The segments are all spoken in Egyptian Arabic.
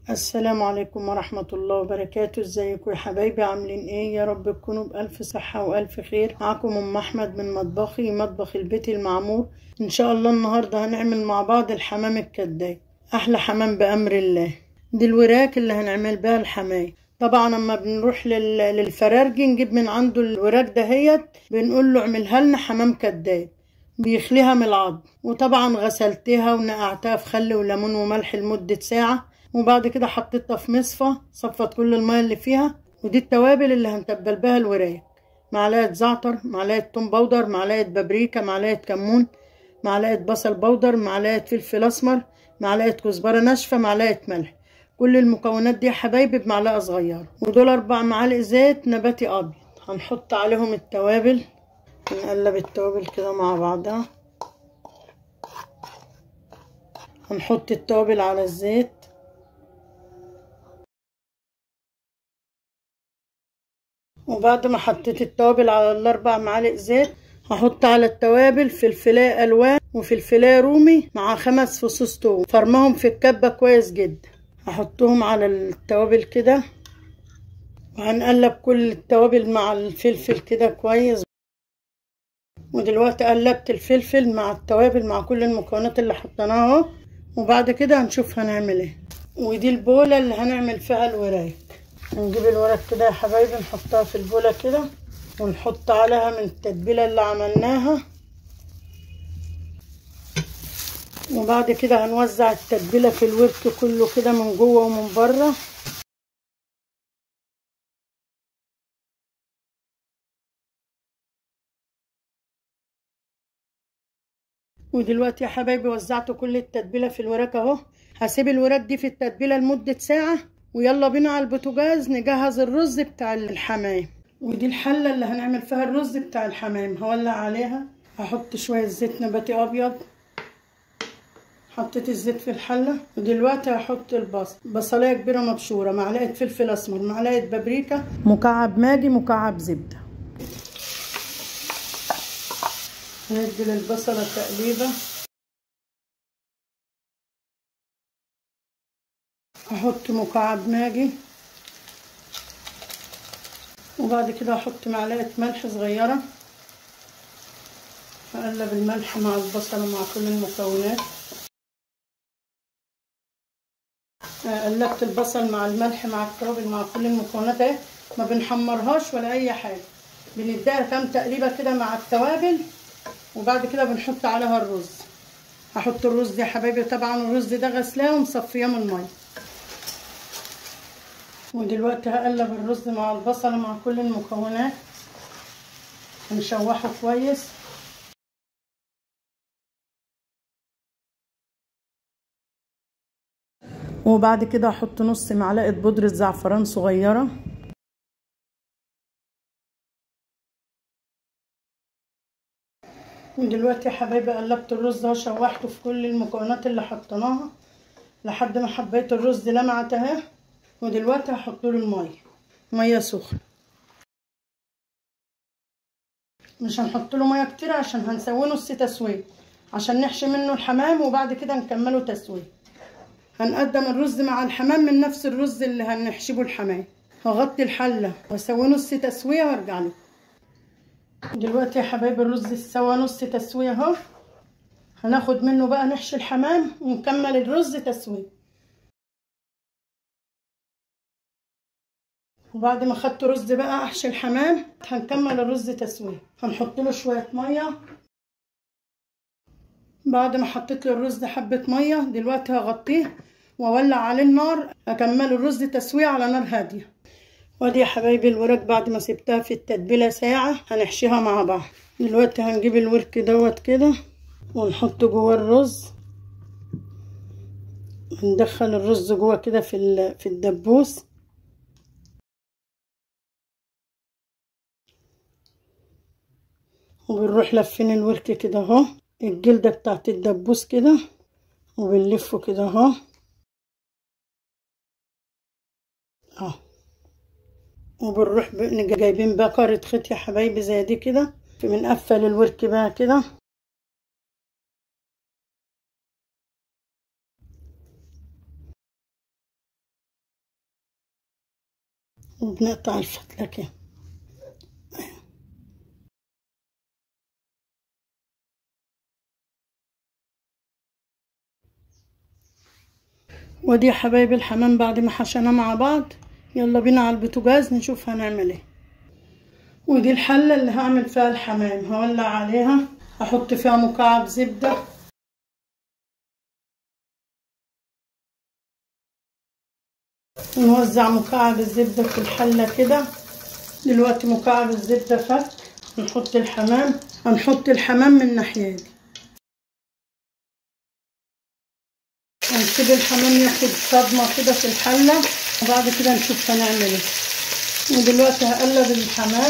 السلام عليكم ورحمة الله وبركاته ازيكم يا حبايبي عاملين ايه يا رب تكونوا بألف صحة وألف خير معاكم أم أحمد من مطبخي مطبخ البيت المعمور إن شاء الله النهاردة هنعمل مع بعض الحمام الكداي أحلى حمام بأمر الله دي الوراك اللي هنعمل بها الحماية طبعا اما بنروح لل... للفرارجي نجيب من عنده الوراك دهيت بنقول له اعملها لنا حمام كداب بيخليها من العظم وطبعا غسلتها ونقعتها في خل وليمون وملح لمدة ساعة وبعد كده حطيتها في مصفى صفت كل المية اللي فيها ودي التوابل اللي هنتبل بها الوراك معلقة زعتر معلقة توم بودر معلقة بابريكا معلقة كمون معلقة بصل بودر معلقة فلفل أسمر معلقة كزبرة ناشفة معلقة ملح كل المكونات دي يا حبايبي بمعلقة صغيرة ودول أربع معالق زيت نباتي أبيض هنحط عليهم التوابل نقلب التوابل كده مع بعضها هنحط التوابل على الزيت وبعد ما حطيت التوابل على الأربع معالق زيت هحط على التوابل فلفلاية ألوان وفلفلاية رومي مع خمس فصوص توم فرمهم في الكبة كويس جدا هحطهم على التوابل كده وهنقلب كل التوابل مع الفلفل كده كويس ودلوقتي قلبت الفلفل مع التوابل مع كل المكونات اللي حطيناها وبعد كده هنشوف هنعمل ايه ودي البولة اللي هنعمل فيها الوراك نجيب الوراك كده يا حبايبي نحطها في البولة كده ونحط عليها من التتبيلة اللي عملناها وبعد كده هنوزع التتبيلة في الورك كله كده من جوه ومن بره ودلوقتي يا حبايبي وزعت كل التتبيلة في الوراك اهو هسيب الوراك دي في التتبيلة لمدة ساعة ويلا بينا على البوتاجاز نجهز الرز بتاع الحمام ودي الحلة اللي هنعمل فيها الرز بتاع الحمام هولع عليها هحط شوية زيت نباتي أبيض حطيت الزيت في الحلة ودلوقتي هحط البصل بصلاية كبيرة مبشورة معلقة فلفل أسمر معلقة بابريكا مكعب ماجي مكعب زبدة ندي للبصلة تقليبة هحط مكعب ماجي وبعد كده هحط معلقة ملح صغيرة هقلب الملح مع البصل ومع كل المكونات قلبت البصل مع الملح مع التوابل مع كل المكونات اهي ما بنحمرهاش ولا اي حاجه بنديها كام تقليبه كده مع التوابل وبعد كده بنحط عليها الرز هحط الرز يا حبايبي طبعا الرز ده غسلاه ومصفياه من الميه ودلوقتي هقلب الرز مع البصل مع كل المكونات نشوحه كويس وبعد كده احط نص معلقه بودره زعفران صغيره ودلوقتي يا حبايبي قلبت الرز اهو شوحته في كل المكونات اللي حطيناها لحد ما حبيت الرز لمعت اهي ودلوقتي هحط له الميه ميه سخنه مش هنحط له ميه كتير عشان هنسوي نص تسويه عشان نحشي منه الحمام وبعد كده نكمله تسويه هنقدم الرز مع الحمام من نفس الرز اللي هنحشبه الحمام هغطي الحلة واسوي نص تسوية وارجع لكم دلوقتي يا حبايبي الرز استوى نص تسوية اهو هناخد منه بقى نحشي الحمام ونكمل الرز تسوية وبعد ما خدت رز بقى احشي الحمام هنكمل الرز تسوية هنحط له شوية مية بعد ما حطيت له الرز حبة مية دلوقتي هغطيه واولع عليه النار اكمل الرز تسوية على نار هادية وادي يا حبايبي الورك بعد ما سبتها في التتبيلة ساعة هنحشيها مع بعض دلوقتي هنجيب الورك دوت كده ونحطه جوه الرز ندخل الرز جوه كده في في الدبوس وبنروح لفين الورك كده اهو الجلدة بتاعت الدبوس كده وبنلفه كده اهو اهو وبنروح جايبين بقرة خيط يا حبايبي زي دي كده بنقفل الورك بقى كده وبنقطع الفتلة كده ودي يا حبايبي الحمام بعد ما حشيناه مع بعض يلا بينا على البوتاجاز نشوف هنعمل ايه ودي الحلة اللي هعمل فيها الحمام هولع عليها هحط فيها مكعب زبدة ونوزع مكعب الزبدة في الحلة كده دلوقتي مكعب الزبدة فك نحط الحمام هنحط الحمام من الناحية دي هنسيب الحمام ياخد صدمة كده في الحلة وبعد كده نشوف هنعمل ايه ودلوقتي هقلب الحمام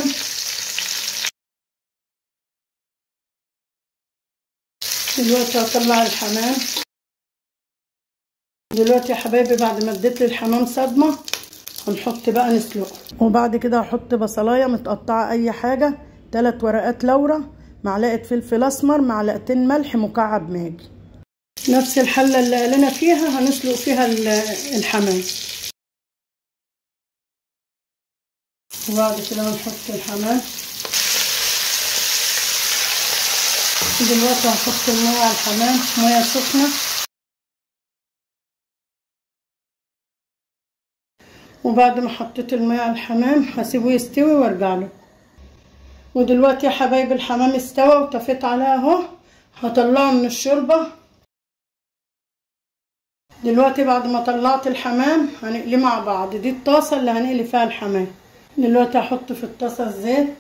دلوقتي هطلع الحمام دلوقتي يا حبايبي بعد ما اديت للحمام صدمة هنحط بقى نسلقه وبعد كده هحط بصلاية متقطعة اي حاجة تلات ورقات لورا معلقة فلفل اسمر معلقتين ملح مكعب ماجي نفس الحلة اللي قلنا فيها هنسلق فيها الحمام وبعد كده هنحط الحمام دلوقتي هنحط المية على الحمام مية سخنة وبعد ما حطيت المية على الحمام هسيبه يستوي وارجع له ودلوقتي يا حبايبي الحمام استوى وطفيت عليه اهو هطلعه من الشوربة دلوقتي بعد ما طلعت الحمام هنقليه مع بعض دي الطاسة اللي هنقلي فيها الحمام دلوقتي هحط في الطاسة الزيت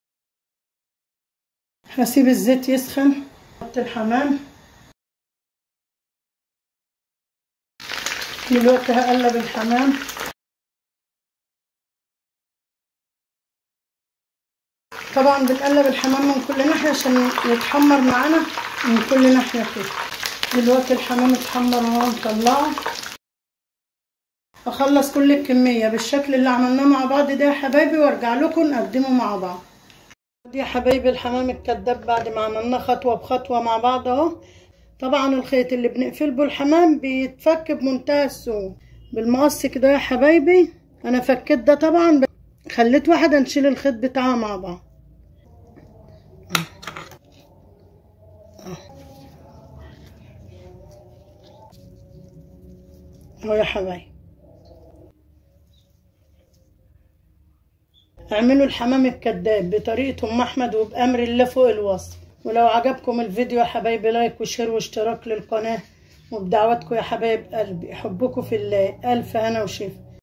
هسيب الزيت يسخن احط الحمام دلوقتي هقلب الحمام طبعا بنقلب الحمام من كل ناحية عشان يتحمر معانا من كل ناحية كده دلوقتي الحمام اتحمر اهو نطلعه اخلص كل الكمية بالشكل اللي عملناه مع بعض ده يا حبايبي وارجع لكم نقدمه مع بعض دي يا حبايبي الحمام الكداب بعد ما عملناه خطوة بخطوة مع بعض اهو طبعا الخيط اللي بنقفل به الحمام بيتفك بمنتهى السهولة بالمقص كده يا حبايبي انا فكيت ده طبعا خليت واحدة نشيل الخيط بتاعها مع بعض اهو يا حبايبي اعملوا الحمام الكداب بطريقة ام احمد وبامر الله فوق الوصف ولو عجبكم الفيديو يا حبايبي لايك وشير واشتراك للقناة وبدعواتكم يا حبايب قلبي احبكم في الله الف هنا وشفا